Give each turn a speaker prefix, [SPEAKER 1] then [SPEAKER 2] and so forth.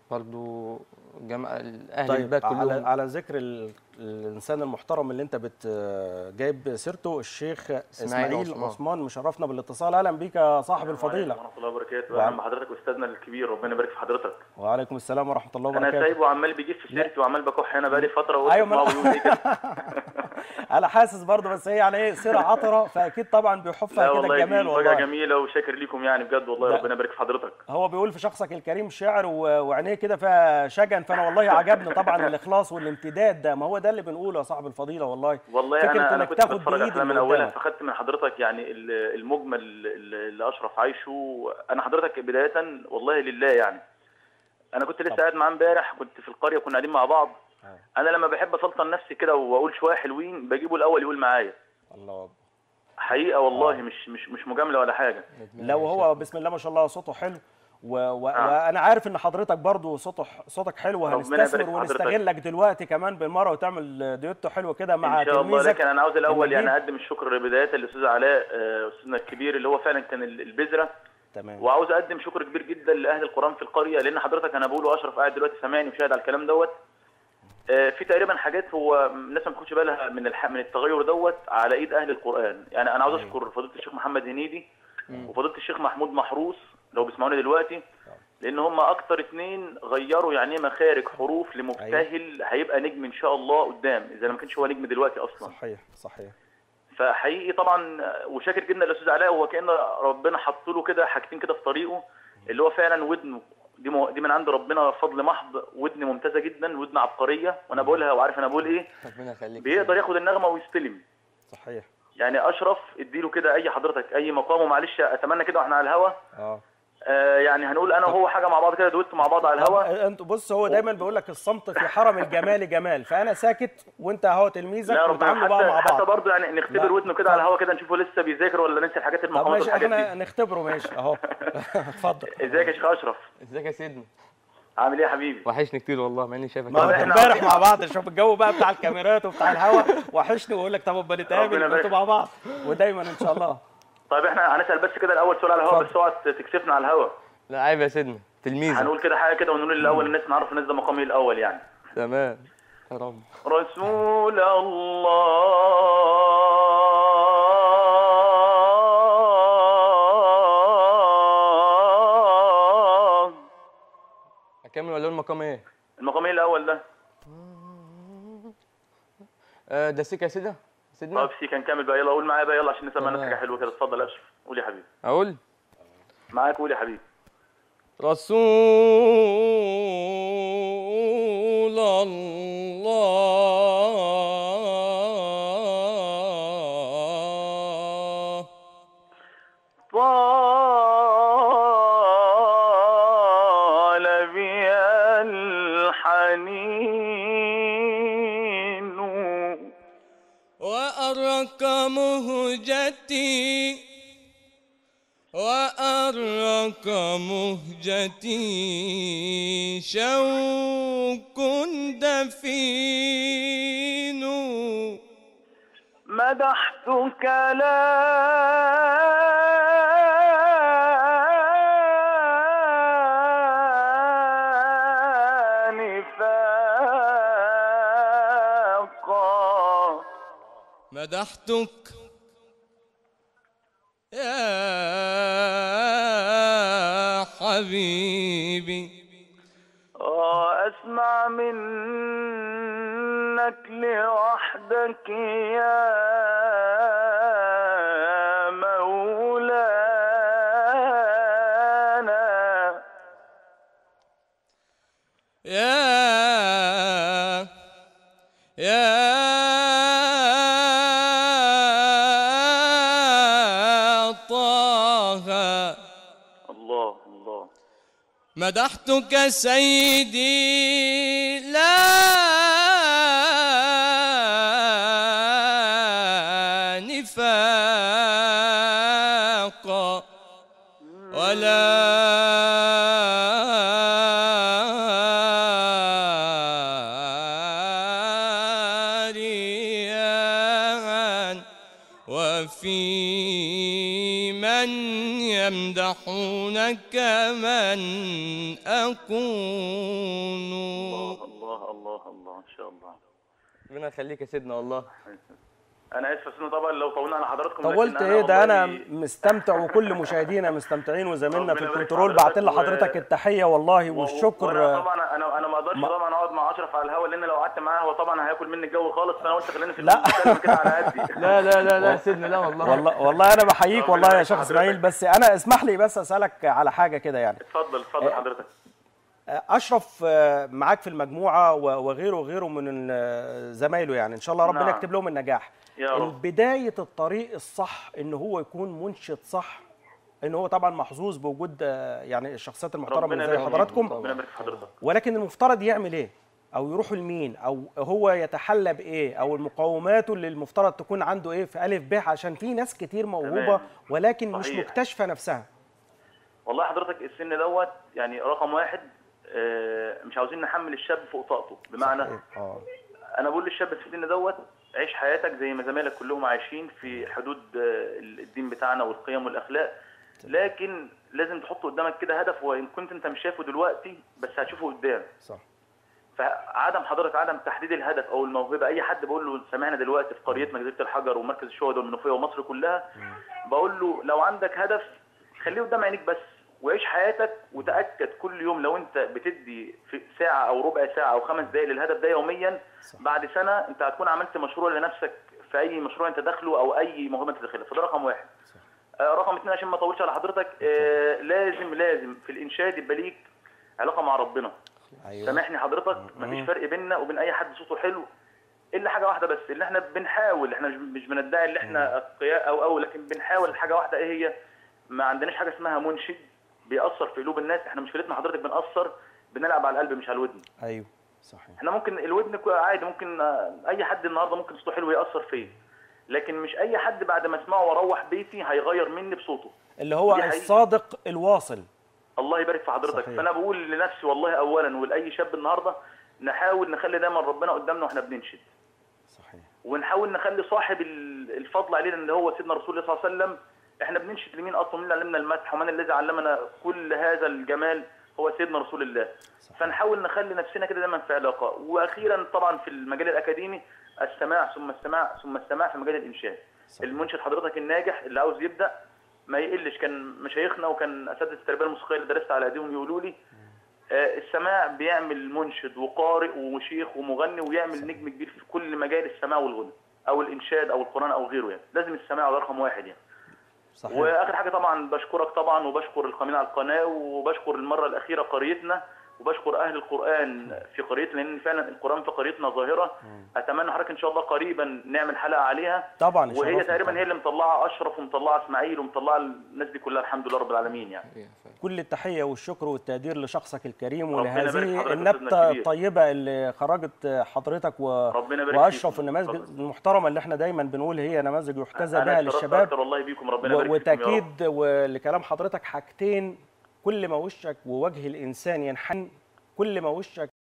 [SPEAKER 1] برضو جمع اهل
[SPEAKER 2] طيب
[SPEAKER 1] البلد
[SPEAKER 2] على
[SPEAKER 1] كلهم
[SPEAKER 2] على ذكر ال- الانسان المحترم اللي انت بت جايب سيرته الشيخ اسماعيل
[SPEAKER 1] عثمان.
[SPEAKER 2] عثمان مشرفنا بالاتصال اهلا بيك يا صاحب الفضيله
[SPEAKER 3] ورحمه الله وبركاته
[SPEAKER 2] وعلى-
[SPEAKER 3] اهلا بحضرتك استاذنا الكبير ربنا يبارك في حضرتك
[SPEAKER 2] وعليكم السلام ورحمه الله
[SPEAKER 3] انا
[SPEAKER 2] وبركاته
[SPEAKER 3] سايبه وعمال بيجيب في سيرتي وعمال بكح هنا بقالي فتره وقلت
[SPEAKER 2] أيوة، ما
[SPEAKER 3] أيوة
[SPEAKER 2] أنا-
[SPEAKER 3] بيقول ايه كده
[SPEAKER 2] انا حاسس برضه بس هي يعني ايه سيره عطره فاكيد طبعا بيحفها
[SPEAKER 3] لا
[SPEAKER 2] كده
[SPEAKER 3] والله دي
[SPEAKER 2] الجمال
[SPEAKER 3] مفاجاه
[SPEAKER 2] والله
[SPEAKER 3] جميله وشاكر ليكم يعني بجد والله
[SPEAKER 2] لا.
[SPEAKER 3] ربنا يبارك في حضرتك
[SPEAKER 2] هو بيقول في شخصك الكريم شعر و- وعينيه كده فيها شجن فانا والله عجبني طبعا الاخلاص والامتداد ده ما هو ده اللي بنقوله يا صاحب الفضيله والله
[SPEAKER 3] والله
[SPEAKER 2] فكرة
[SPEAKER 3] انا انا
[SPEAKER 2] إنك
[SPEAKER 3] كنت
[SPEAKER 2] تاخد
[SPEAKER 3] بتفرج
[SPEAKER 2] بإيد
[SPEAKER 3] افلام من
[SPEAKER 2] اللي
[SPEAKER 3] اولها
[SPEAKER 2] قدامك.
[SPEAKER 3] فخدت من حضرتك يعني ال- المجمل اللي اللي اشرف عايشه انا حضرتك بدايه والله لله يعني انا كنت لسه قاعد معاه امبارح كنت في القريه كنا قاعدين مع بعض انا لما بحب اسلطن نفسي كده واقول شويه حلوين بجيبه الاول يقول معايا
[SPEAKER 2] الله أكبر.
[SPEAKER 3] حقيقه والله مش مش مش مجامله ولا حاجه
[SPEAKER 2] لو هو بسم الله ما شاء الله صوته حلو و... و... وانا عارف ان حضرتك برضو صوته صوتك حلو
[SPEAKER 3] ربنا
[SPEAKER 2] وهنستثمر
[SPEAKER 3] يبارك في حضرتك.
[SPEAKER 2] ونستغلك دلوقتي كمان بالمره وتعمل ديوتو حلو كده مع
[SPEAKER 3] ان شاء الله
[SPEAKER 2] تلميذك
[SPEAKER 3] لكن انا عاوز الاول يعني
[SPEAKER 2] النجيب.
[SPEAKER 3] اقدم الشكر بدايه للاستاذ علاء آه، استاذنا الكبير اللي هو فعلا كان ال- البذره
[SPEAKER 2] تمام
[SPEAKER 3] وعاوز اقدم شكر كبير جدا لاهل القران في القريه لان حضرتك انا بقول واشرف قاعد دلوقتي سامعني وشاهد على الكلام دوت آه، في تقريبا حاجات هو الناس ما بتاخدش بالها من الح... من التغير دوت على ايد اهل القران يعني انا عاوز اشكر فضيله الشيخ محمد هنيدي وفضيله الشيخ محمود محروس لو بيسمعوني دلوقتي لان هم اكتر اتنين غيروا يعني ايه مخارج حروف لمبتهل هيبقى نجم ان شاء الله قدام اذا ما كانش هو نجم دلوقتي اصلا
[SPEAKER 2] صحيح صحيح
[SPEAKER 3] فحقيقي طبعا وشاكر جدا للاستاذ علاء هو كان ربنا حط له كده حاجتين كده في طريقه اللي هو فعلا ودنه دي مو- دي من عند ربنا فضل محض ودن ممتازه جدا ودن عبقريه وانا بقولها وعارف انا بقول ايه
[SPEAKER 1] ربنا يخليك
[SPEAKER 3] بيقدر ياخد النغمه ويستلم
[SPEAKER 2] صحيح
[SPEAKER 3] يعني اشرف اديله كده اي حضرتك اي مقام ومعلش اتمنى كده واحنا على الهوا
[SPEAKER 2] اه
[SPEAKER 3] آه يعني هنقول انا وهو حاجه مع بعض كده دويتو مع بعض على الهوا
[SPEAKER 2] انت بص هو دايما بيقول لك الصمت في حرم الجمال جمال فانا ساكت وانت اهو تلميذك
[SPEAKER 3] لا ربنا
[SPEAKER 2] وتعاملوا بقى
[SPEAKER 3] حتى,
[SPEAKER 2] مع
[SPEAKER 3] حتى
[SPEAKER 2] بعض
[SPEAKER 3] برضه يعني نختبر
[SPEAKER 2] لا.
[SPEAKER 3] ودنه كده على الهوا كده نشوفه لسه بيذاكر ولا ننسى الحاجات
[SPEAKER 2] طب
[SPEAKER 3] المقامات
[SPEAKER 2] ماشي
[SPEAKER 3] والحاجات
[SPEAKER 2] احنا
[SPEAKER 3] دي
[SPEAKER 2] نختبره ماشي اهو اتفضل
[SPEAKER 3] ازيك يا شيخ اشرف
[SPEAKER 1] ازيك يا سيدنا
[SPEAKER 3] عامل ايه يا حبيبي
[SPEAKER 1] وحشني كتير والله مع اني شايفك
[SPEAKER 2] ما هو
[SPEAKER 3] إحنا
[SPEAKER 2] امبارح
[SPEAKER 3] عارفين.
[SPEAKER 2] مع بعض شوف الجو بقى بتاع الكاميرات وبتاع الهوا وحشني واقول لك طب بنتقابل
[SPEAKER 3] ربنا يبارك.
[SPEAKER 2] انتوا مع بعض ودايما ان شاء الله
[SPEAKER 3] طيب احنا هنسال بس كده الاول سؤال على الهوا
[SPEAKER 2] اتفضل.
[SPEAKER 3] بس اوعى تكسفنا على الهوا
[SPEAKER 1] لا عيب يا سيدنا تلميذ
[SPEAKER 3] هنقول كده حاجه كده ونقول الاول الناس نعرف الناس ده مقام ايه الاول يعني
[SPEAKER 1] تمام يا رب
[SPEAKER 3] رسول الله
[SPEAKER 1] اكمل ولا اقول المقام ايه
[SPEAKER 3] المقام ايه الاول ده
[SPEAKER 1] آه ده سيك يا سيدنا سيدنا
[SPEAKER 3] طب سي كان كامل بقى يلا قول معايا بقى يلا عشان نسمع الناس
[SPEAKER 1] تمام.
[SPEAKER 3] حاجه حلوه كده اتفضل يا اشرف قول يا حبيبي
[SPEAKER 1] اقول
[SPEAKER 3] معاك قول يا حبيبي
[SPEAKER 1] رسول الله
[SPEAKER 3] طال بي الحنين
[SPEAKER 1] وأرق مهجتي وأرق مهجتي شوق دفين
[SPEAKER 3] مدحتك لا نفاقا
[SPEAKER 1] مدحتك يا حبيبي
[SPEAKER 3] آه، أسمع منك لوحدك يا مولانا
[SPEAKER 1] يا يا طه
[SPEAKER 3] الله الله
[SPEAKER 1] مدحتك سيدي لا نفاق ولا رياء وفي من يمدحونك من أكون
[SPEAKER 3] الله الله الله الله ان شاء الله
[SPEAKER 4] ربنا يخليك يا سيدنا والله
[SPEAKER 3] انا اسف يا استاذ طبعا لو طولنا على حضراتكم
[SPEAKER 2] طولت
[SPEAKER 3] لكن
[SPEAKER 2] ايه ده انا
[SPEAKER 3] والله-
[SPEAKER 2] مستمتع وكل مشاهدينا مستمتعين وزميلنا في
[SPEAKER 3] ربنا يبارك
[SPEAKER 2] الكنترول
[SPEAKER 3] حضرتك
[SPEAKER 2] بعت لحضرتك
[SPEAKER 3] و-
[SPEAKER 2] التحيه والله
[SPEAKER 3] و-
[SPEAKER 2] والشكر
[SPEAKER 3] وانا طبعا انا انا ما اقدرش
[SPEAKER 2] ما-
[SPEAKER 3] طبعا اقعد مع اشرف على الهوا لان لو قعدت معاه هو طبعا هياكل مني الجو خالص فانا قلت خلينا في
[SPEAKER 2] لا.
[SPEAKER 3] المكالمة كده على قدي
[SPEAKER 4] لا لا لا لا يا سيدنا لا والله
[SPEAKER 2] والله والله انا بحييك
[SPEAKER 3] ربنا
[SPEAKER 2] والله يا
[SPEAKER 3] يبارك
[SPEAKER 2] شيخ
[SPEAKER 3] حضرتك.
[SPEAKER 2] اسماعيل بس انا اسمح لي بس اسالك على حاجه كده يعني
[SPEAKER 3] اتفضل اتفضل حضرتك
[SPEAKER 2] اشرف آه، معاك في المجموعه و- وغيره وغيره من ال- زمايله يعني ان شاء الله ربنا
[SPEAKER 3] نعم.
[SPEAKER 2] يكتب لهم النجاح
[SPEAKER 3] يا رب.
[SPEAKER 2] بدايه الطريق الصح ان هو يكون منشد صح ان هو طبعا محظوظ بوجود آه، يعني الشخصيات المحترمه
[SPEAKER 3] ربنا
[SPEAKER 2] زي
[SPEAKER 3] يبارك فيك.
[SPEAKER 2] حضراتكم
[SPEAKER 3] ربنا يبارك في حضرتك
[SPEAKER 2] ولكن المفترض يعمل ايه او يروحوا لمين او هو يتحلى بايه او المقومات اللي المفترض تكون عنده ايه في الف ب عشان في ناس كتير موهوبه
[SPEAKER 3] تمام.
[SPEAKER 2] ولكن مش
[SPEAKER 3] صحيح.
[SPEAKER 2] مكتشفه نفسها
[SPEAKER 3] والله حضرتك السن دوت يعني رقم واحد آه، مش عاوزين نحمل الشاب فوق طاقته بمعنى
[SPEAKER 2] اه
[SPEAKER 3] انا بقول للشاب في السن دوت عيش حياتك زي ما زمايلك كلهم عايشين في حدود آه، الدين بتاعنا والقيم والاخلاق لكن لازم تحط قدامك كده هدف وان كنت انت مش شايفه دلوقتي بس هتشوفه قدام
[SPEAKER 2] صح
[SPEAKER 3] فعدم حضرتك عدم تحديد الهدف او الموهبه اي حد بقول له سامعنا دلوقتي في قريتنا جزيره الحجر ومركز الشهداء والمنوفيه ومصر كلها بقول له لو عندك هدف خليه قدام عينيك بس وعيش حياتك وتاكد كل يوم لو انت بتدي في ساعه او ربع ساعه او خمس دقائق للهدف ده يوميا بعد سنه انت هتكون عملت مشروع لنفسك في اي مشروع انت داخله او اي موهبه انت داخلها فده رقم واحد آه، رقم اثنين عشان ما اطولش على حضرتك آه، لازم لازم في الانشاد يبقى ليك علاقه مع ربنا
[SPEAKER 2] ايوه
[SPEAKER 3] سامحني حضرتك مفيش فرق بيننا وبين اي حد صوته حلو الا حاجه واحده بس اللي احنا بنحاول احنا مش مش بندعي ان احنا اتقياء او او لكن بنحاول حاجه واحده ايه هي ما عندناش حاجه اسمها منشد بيأثر في قلوب الناس احنا مشكلتنا حضرتك بنأثر بنلعب على القلب مش على الودن
[SPEAKER 2] ايوه صحيح
[SPEAKER 3] احنا ممكن الودن كو- عادي ممكن آه، اي حد النهارده ممكن صوته حلو يأثر فيا لكن مش اي حد بعد ما اسمعه واروح بيتي هيغير مني بصوته
[SPEAKER 2] اللي هو
[SPEAKER 3] دي حقيقة.
[SPEAKER 2] الصادق الواصل
[SPEAKER 3] الله يبارك في حضرتك
[SPEAKER 2] صحيح.
[SPEAKER 3] فانا بقول لنفسي والله اولا ولاي شاب النهارده نحاول نخلي دايما ربنا قدامنا واحنا بننشد
[SPEAKER 2] صحيح
[SPEAKER 3] ونحاول نخلي صاحب ال- الفضل علينا اللي هو سيدنا رسول الله صلى الله عليه وسلم احنا بننشد لمين اصلا مين اللي علمنا المدح ومن الذي علمنا كل هذا الجمال هو سيدنا رسول الله فنحاول نخلي نفسنا كده دايما في علاقه واخيرا طبعا في المجال الاكاديمي السماع ثم السماع ثم السماع في مجال الانشاد المنشد حضرتك الناجح اللي عاوز يبدا ما يقلش كان مشايخنا وكان اساتذه التربيه الموسيقيه اللي درست على ايديهم يقولوا لي آه، السماع بيعمل منشد وقارئ وشيخ ومغني ويعمل نجم كبير في كل مجال السماع والغنى او الانشاد او القران او غيره يعني لازم السماع ده رقم واحد يعني
[SPEAKER 2] صحيح
[SPEAKER 3] واخر حاجه طبعا بشكرك طبعا وبشكر القائمين على القناه وبشكر المره الاخيره قريتنا وبشكر اهل القران في قريتنا لان فعلا القران في قريتنا ظاهره اتمنى حضرتك ان شاء الله قريبا نعمل حلقه عليها
[SPEAKER 2] طبعا
[SPEAKER 3] وهي
[SPEAKER 2] يشرفنا
[SPEAKER 3] تقريبا
[SPEAKER 2] طبعاً.
[SPEAKER 3] هي اللي مطلعه اشرف ومطلعه اسماعيل ومطلعه الناس دي كلها الحمد لله رب العالمين يعني
[SPEAKER 2] كل التحيه والشكر والتقدير لشخصك الكريم
[SPEAKER 3] ربنا يبارك
[SPEAKER 2] ولهذه
[SPEAKER 3] حضرتك
[SPEAKER 2] النبته
[SPEAKER 3] أستاذنا الكبير.
[SPEAKER 2] الطيبه اللي خرجت حضرتك و...
[SPEAKER 3] ربنا يبارك
[SPEAKER 2] واشرف
[SPEAKER 3] فيكم.
[SPEAKER 2] النماذج
[SPEAKER 3] اتفضل.
[SPEAKER 2] المحترمه اللي احنا دايما بنقول هي نماذج يحتذى
[SPEAKER 3] أنا
[SPEAKER 2] بها
[SPEAKER 3] اتشرفت
[SPEAKER 2] للشباب
[SPEAKER 3] اكتر والله بيكم ربنا
[SPEAKER 2] و-
[SPEAKER 3] يبارك فيكم يا رب.
[SPEAKER 2] وتاكيد ولكلام حضرتك حاجتين كل ما وشك ووجه الانسان ينحن كل ما وشك